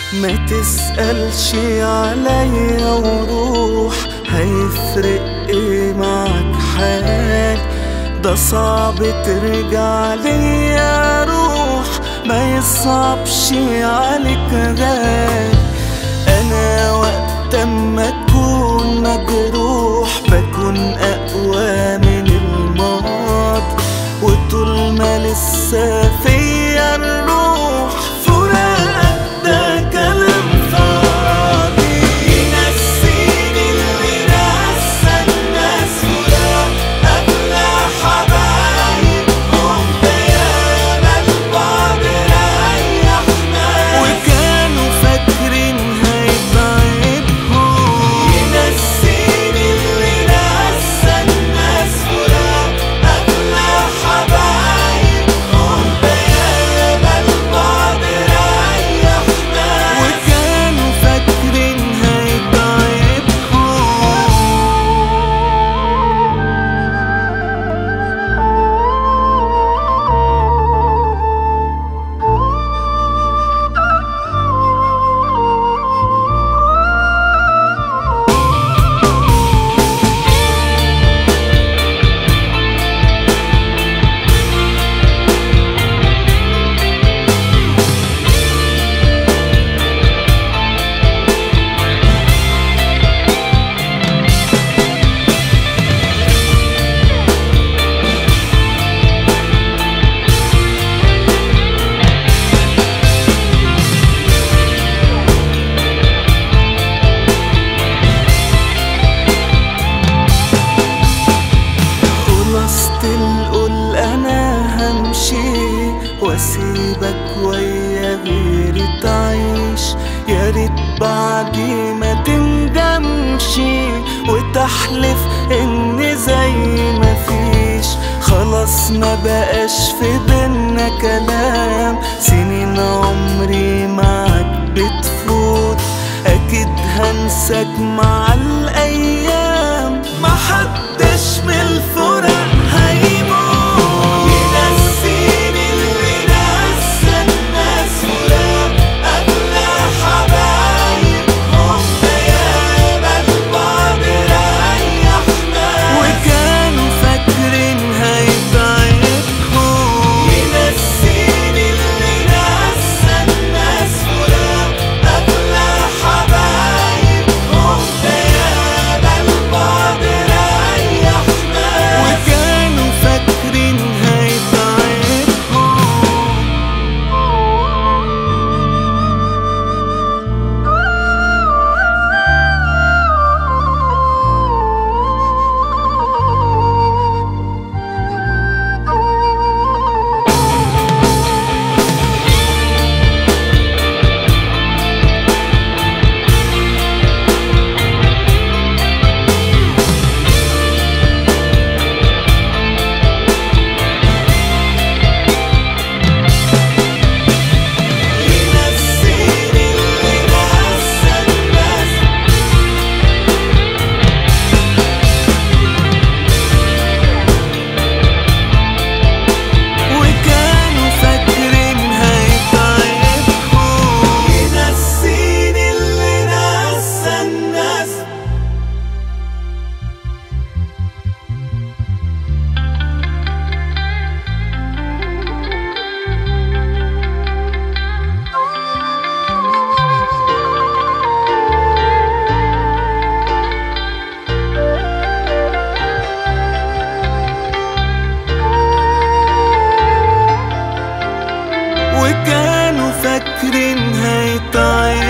ما تسألش عليا وروح هيفرق ايه معك حال ده صعب ترجع ليا روح ما يصعبش عليك غال انا وقت ما اكون مجروح بكون اقوى من الماضي وطول ما لسه فيا الروح فراقك ده كلام فاضي ينسيني اللي نسى الناس فراق اغلى حبايبهم بياما البعد ريحنا وكانوا فاكرين هيتعبهم ينسيني اللي نسى الناس فراق اغلى حبايبهم بياما البعد ريحنا وكانوا فاكرين هيتعبهم خلصت القول انا همشي واسيبك ويا غيري تعيش يا ريت بعدي ما تندمش وتحلف ان زي ما فيش خلاص ما بقاش في بينا كلام سنين عمري معاك بتفوت اكيد هنساك مع الايام محدش من الفرق هيموت ينسيني اللي نسى الناس فراق اغلى حبايبهم بياما البعد ريحنا وكانوا فاكرين هيتعبهم ينسيني اللي نسى الناس فراق اغلى حبايبهم بياما البعد ريحنا وكانوا فاكرين هيتعبهم ينسيني اللي نسى الناس وكانوا فاكرين هيتعبهم ينسيني اللي نسى الناس وكانوا فاكرين هيتعبهم